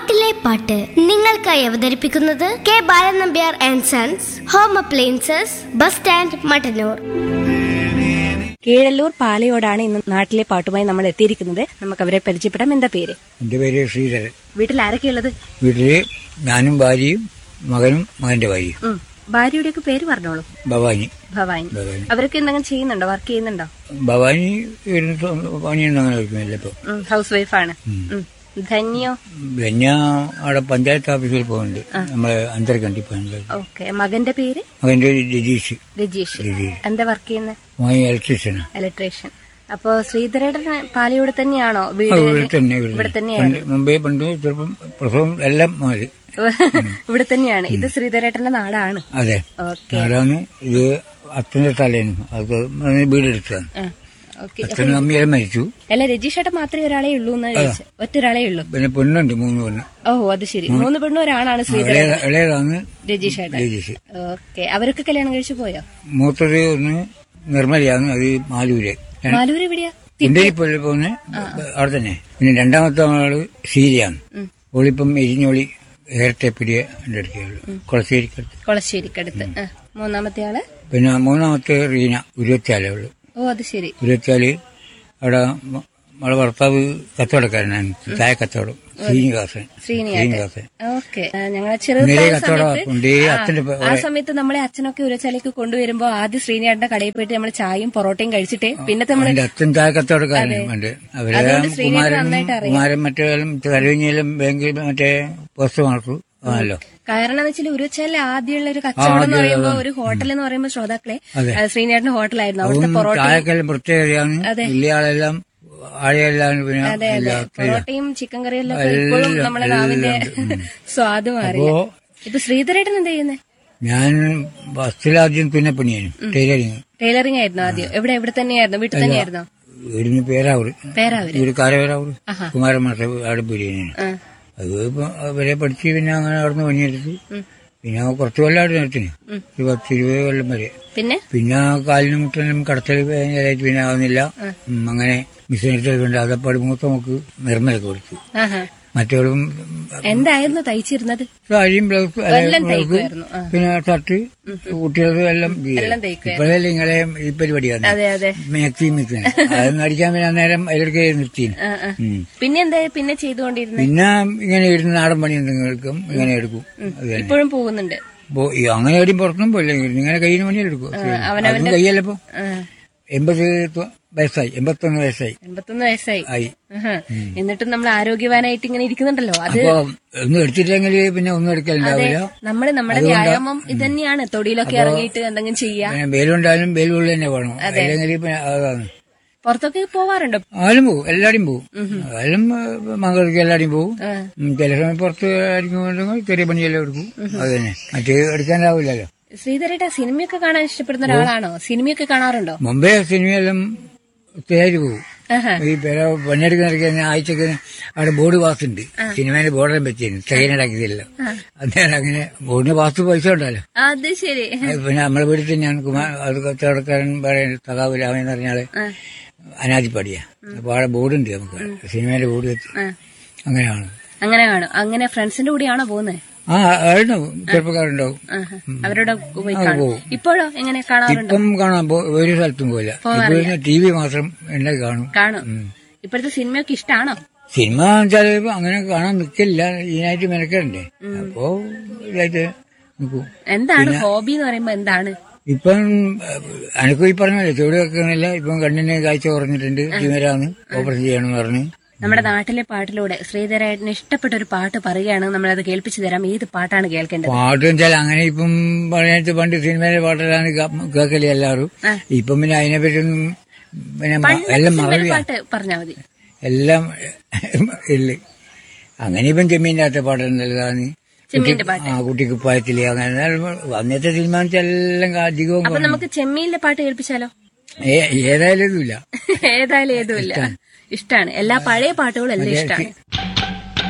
നാട്ടിലെ പാട്ട് നിങ്ങൾക്കായി അവതരിപ്പിക്കുന്നത് K Balan Nambiar and sons home appliances bus stand Mattannur Keezhallur പാലയോടാണ് ഇന്ന് നാട്ടിലെ പാട്ടുമായി നമ്മൾ എത്തിയിരിക്കുന്നത് നമുക്ക് അവരെ പരിചയപ്പെടാം എന്താ പേര് എൻ്റെ പേര് ശ്രീധരൻ വീട്ടിൽ ആരൊക്കെയുള്ളത് വീട്ടില് ഞാനും ഭാര്യയും മകനും മകന്റെ ഭാര്യയും ഉം. ഭാര്യയുടെയൊക്കെ പേര് പറഞ്ഞോളൂ ഭവാനി ഭവാനി ഭവാനി അവരൊക്കെ എന്തെങ്കിലും ചെയ്യുന്നുണ്ടോ വർക്ക് ചെയ്യുന്നുണ്ടോ ഭവാനി വീടിന് സ്വന്തം പണിയൊന്നും അങ്ങനെ എടുക്കുന്നില്ല ഇപ്പൊ ഉം, ഹൗസ് വൈഫാണ് ഉം. ധന്യോ പിന്നെ അവിടെ പഞ്ചായത്ത് ഓഫീസിൽ പോകുന്നുണ്ട് നമ്മളെ അന്തരക്കണ്ടി പോകുന്നുണ്ട് ഓക്കെ മകന്റെ പേര് മകന്റെ പേര് രജീഷ് രജീഷ് രജീഷ് എന്താ വർക്ക് ചെയ്യുന്നത് മകൻ ഇലക്ട്രീഷ്യനാണ് ഇലക്ട്രീഷ്യൻ അപ്പോ ശ്രീധരയുടെ പാലയോട് തന്നെയാണോ ആ, വീട് ഇവിടെ തന്നെ ഇവിടെ ഇവിടെ തന്നെ. തന്നെയാണ് പണ്ട് മുമ്പേ പണ്ട് ചെറുപ്പം പ്രസവം എല്ലാം മാറി ഇവിടെ തന്നെയാണ് ഇത് ശ്രീധരേട്ടന്റെ നാടാണ് അതെ ഓക്കെ അതാണ് ഇത് അച്ഛന്റെ തലേന്ന് അത് വീടെടുത്തതാണ് ഓക്കെ അച്ഛനും അമ്മയെല്ലാം മരിച്ചു അല്ല രജീഷേട്ടൻ മാത്രമേ ഒരാളെ ഉള്ളൂ എന്ന് ചോദിച്ചത് ഒറ്റ ഒരാളേ ഉള്ളൂ പിന്നെ പെണ്ണുണ്ട് മൂന്ന് പെണ്ണ് ഓ അത് ശരി മൂന്ന് പെണ്ണും ഒരാണാണ് ശ്രീധരൻ ഇളയ- ഇളയതാണ് രജീഷേട്ടൻ രജീഷ് ഓക്കെ അവരൊക്കെ കല്യാണം കഴിച്ചു പോയോ മൂത്തത് ഒന്ന് നിർമ്മലയാണ് അത് മാലൂര് മാലൂർ എവിടെയാ കുണ്ടേരിപ്പള്ളി പോകുന്ന അവിടെ തന്നെ പിന്നെ രണ്ടാമത്തെ ആള് സീരിയാണ് ഓളിപ്പം എരിഞ്ഞോളി ഏരത്തെപ്പിടിയ എന്റെ അടുത്തുള്ളൂ കുളശ്ശേരിക്കടുത്ത് കൊളശ്ശേരിക്കടുത്ത് ആ. മൂന്നാമത്തെ ആള് പിന്നെ മൂന്നാമത്തെ റീന ഉരുവച്ചാലേ ഉള്ളു ഓ അത് ശരി ഉരുവച്ചാല് അവിടെ മ- നമ്മളെ ഭർത്താവ് കച്ചവടക്കാരനാണ് ചായ കച്ചവടം ശ്രീനിവാസൻ ശ്രീനിവാസൻ ഓക്കെ ഞങ്ങളെ ചെറു നിറയെ കച്ചവടം കൊണ്ടേ അച്ഛന്റെ പ- ആ സമയത്ത് നമ്മളെ അച്ഛനൊക്കെ ഉരച്ചാലേക്ക് കൊണ്ടുവരുമ്പോ ആദ്യം ശ്രീനിയാട്ടിന്റെ കടയിൽ പോയിട്ട് നമ്മൾ ചായയും പൊറോട്ടയും കഴിച്ചിട്ടേ പിന്നെ നമ്മള് എന്റെ അച്ഛൻ ചായ കച്ചവടക്കാരനുണ്ട് അവരെ അതുകൊണ്ട് ശ്രീനിയെ കുമാരൻ നന്നായിട്ട് അറിയാം. കുമാരൻ മറ്റേ തലവിഞ്ഞിലും ബാങ്കിൽ മറ്റേ പോസ്റ്റ് മാർത്തു ആണല്ലോ കാരണം എന്ന് വെച്ചാൽ ഉരുവച്ചാലിലെ ആദ്യമുള്ള ഒരു കച്ചവടം എന്ന് പറയുമ്പോ ഒരു ഹോട്ടൽ എന്ന് പറയുമ്പോ ശ്രോതാക്കളെ അതെ. ആ, ശ്രീനിയാട്ടിന്റെ ഹോട്ടലായിരുന്നു അവിടുത്തെ അതും പൊറോട്ട ചായക്കെല്ലാം പ്രത്യേകതയാണ് വലിയ ആളെല്ലാം ആളെല്ലാം പിന്നെ ഇല്ല. പൊറോട്ടയും ചിക്കൻ കറിയും എല്ലാം ഇപ്പോഴും നമ്മളെ നാവിന്റെ സ്വാദ് മാറി അപ്പോ ഇപ്പൊ ശ്രീധരേട്ടൻ എന്താ ചെയ്യുന്നത് ഞാൻ ബസ്സിലാദ്യം പിന്നെ പണിയാനും ടൈലറിങ് ടൈലറിംഗ് ആയിരുന്നു ആദ്യം എവിടെ എവിടെ തന്നെയായിരുന്നു വീട്ടിൽ തന്നെയായിരുന്നോ വീടിന് പേരാവൂര് പേരാവൂര് വീട് കാരവേരാവൂര് കുമാരൻ മാഷ അവിടെ പിരിയാനാണ് ആ. അത് ഇപ്പൊ അവരെ പഠിച്ച് പിന്നെ അങ്ങനെ അവിടുന്ന് പണിയെടുത്തു പിന്നെ കുറച്ച് കൊല്ലം അവിടെ നിർത്തിന് ഒരു പത്ത് ഇരുപത് കൊല്ലം വരെ പിന്നെ പിന്നെ കാലിനും മുട്ടനും കടത്തൽ ഭയങ്കരമായിട്ട് പിന്നെ ആവുന്നില്ല ഉം, അങ്ങനെ മിഷനടുത്ത് കൊണ്ട് അതപ്പാട് മൂത്ത നമുക്ക് നിർമ്മലൊക്കെ കൊടുത്തു ആഹാ മറ്റവരും എന്തായിരുന്നു തയ്ച്ചിരുന്നത് സാരിയും ബ്ലൗസ് എല്ലാം ബ്ലൗസ് തയ്ക്കുമായിരുന്നു ആ. പിന്നെ ഷർട്ട് കുട്ടികൾക്ക് എല്ലാം എല്ലാം തയ്ക്കുമായിരുന്നു. ഇപ്പോഴല്ലേ നിങ്ങളെ ഈ പരിപാടിയാണ് അതെ അതെ മാക്സി മിക്സിന് അതൊന്നും അടിക്കാൻ പിന്നെ അന്നേരം അതിലൊക്കെ നിർത്തി ആ, ആ. പിന്നെ എന്താ പിന്നെ ചെയ്തുകൊണ്ടിരുന്നത് പിന്നെ ഇങ്ങനെ ഇരുന്ന് നാടൻ പണി എന്തെങ്കിലും ഇങ്ങനെ എടുക്കും അത് തന്നെ ഇപ്പോഴും പോകുന്നുണ്ട് പോ- ഈ അങ്ങനെ എവിടെയും പുറത്തും പോയില്ല ഇങ്ങനെ കയ്യിന് പണിയെടുക്കും അതും കയ്യല്ലപ്പോ ആ, എൺപത് ത- വയസ്സായി എൺപത്തൊന്ന് വയസ്സായി എൺപത്തൊന്ന് വയസ്സായി ആയി ആഹാ. എന്നിട്ടും നമ്മൾ ആരോഗ്യവാനായിട്ട് ഇങ്ങനെ ഇരിക്കുന്നുണ്ടല്ലോ അത് അപ്പൊ ഒന്നും എടുത്തില്ലെങ്കിൽ പിന്നെ ഒന്നും എടുക്കലുണ്ടാവില്ല നമ്മള് നമ്മുടെ വ്യായാമം ഇത് തന്നെയാണ് തൊടിയിലൊക്കെ ഇറങ്ങിയിട്ട് എന്തെങ്കിലും ചെയ്യാ പിന്നെ വേലുണ്ടായാലും വേലുള്ളിൽ തന്നെ വേണം അല്ലെങ്കിൽ പിന്നെ അതാണ് പുറത്തൊക്കെ പോവാറുണ്ടോ ആരും പോകും എല്ലാരും പോകും ആരും മകൾക്ക് എല്ലാരും പോകും ആ. ഉം, ചില സമയം പുറത്ത് ആയിരിക്കും ചെറിയ പണിയെല്ലാം എടുക്കും അത് തന്നെ മറ്റേ എടുക്കാനാവില്ലല്ലോ ശ്രീധരേട്ട സിനിമയൊക്കെ കാണാൻ ഇഷ്ടപ്പെടുന്ന ഒരാളാണോ സിനിമയൊക്കെ കാണാറുണ്ടോ മുമ്പേ സിനിമയെല്ലാം തേര് പോകും ആഹാ. ഈ പേര പണിയെടുക്കുന്നവർക്ക് തന്നെ ആഴ്ചക്ക് അവിടെ ബോർഡ് പാസ് ഉണ്ട് സിനിമേന്റെ ബോർഡെല്ലാം വെച്ചിരുന്നു ട്രെയിനിടാക്കിയതില്ല അന്നേരം അങ്ങനെ ബോർഡിന് പാസ് പൈസ ഉണ്ടല്ലോ അത് ശരി അത് പിന്നെ നമ്മളെ വീട്ടിൽ തന്നെയാണ് കുമാർ അത് കച്ചവടക്കാരൻ പറയുന്നത് തകാവ് രാമൻ എന്ന് പറഞ്ഞാല് അനാദിപ്പാടിയാ അപ്പൊ അവിടെ ബോർഡ് ഉണ്ട് നമുക്ക് സിനിമേന്റെ ബോർഡ് വെച്ച് അങ്ങനെയാണ് അങ്ങനെ കാണും അങ്ങനെ ഫ്രണ്ട്സിന്റെ കൂടെയാണോ പോകുന്നത് ആ ആയിരുന്നു ചെറുപ്പക്കാരുണ്ടാവും അവരോട് പോയി ആ, കാണും പോവും. ഇപ്പോഴോ എങ്ങനെ കാണാറുണ്ടോ ഇപ്പം കാണാൻ പോ- ഒരു സ്ഥലത്തും പോയില്ല ഇപ്പൊ ടി വി മാത്രം എന്നെ കാണും കാണും ഇപ്പോഴത്തെ സിനിമയൊക്കെ ഇഷ്ടാണോ സിനിമ വെച്ചാല് അങ്ങനെ കാണാൻ നിൽക്കില്ല ഇതിനായിട്ട് മെനക്കണ്ടേ അപ്പോ ഇതായിട്ട് നിൽക്കും എന്താണ് ഹോബി എന്ന് പറയുമ്പോ എന്താണ് ഇപ്പം അനക്കും ഈ പറഞ്ഞല്ലേ ചുവട് വെക്കുന്നില്ല ഇപ്പം കണ്ണിന് കാഴ്ച കുറഞ്ഞിട്ടുണ്ട് തിമരാന്ന് ഓപ്പറേഷൻ ചെയ്യണമെന്ന് പറഞ്ഞ് നമ്മുടെ നാട്ടിലെ പാട്ടിലൂടെ ശ്രീധരേട്ടന് ഇഷ്ടപ്പെട്ട ഒരു പാട്ട് പറയുകയാണ് നമ്മളത് കേൾപ്പിച്ചു തരാം ഏത് പാട്ടാണ് കേൾക്കേണ്ടത് പാട്ട് വെച്ചാൽ അങ്ങനെ ഇപ്പം പറയാച്ച പണ്ട് സിനിമയിലെ പാട്ടെല്ലാം കേൾക്കല് എല്ലാവരും ഇപ്പം പിന്നെ അതിനെപ്പറ്റി ഒന്നും പിന്നെ മ- എല്ലാം സിനിമയിലെ മറവിയാ പാട്ട് പറഞ്ഞാൽ മതി എല്ലാം ഇല്ല അങ്ങനെ ഇപ്പം ചെമ്മീൻ്റെ അകത്തെ പാട്ടുണ്ടല്ലാണ് ചെമ്മീന്റെ പാട്ട് ആ കുട്ടിക്കുപ്പായത്തില് അങ്ങനെ അന്നത്തെ സിനിമ എന്ന് വെച്ചാൽ എല്ലാം അധികവും അപ്പൊ നമുക്ക് ചെമ്മീനിലെ പാട്ട് കേൾപ്പിച്ചാലോ ഏ- ഏതായാലും ഇതുമില്ല ഏതായാലും ഏതുമില്ല ഇഷ്ടാണ് എല്ലാ പഴയ പാട്ടുകളും എല്ലാം ഇഷ്ടമാണ്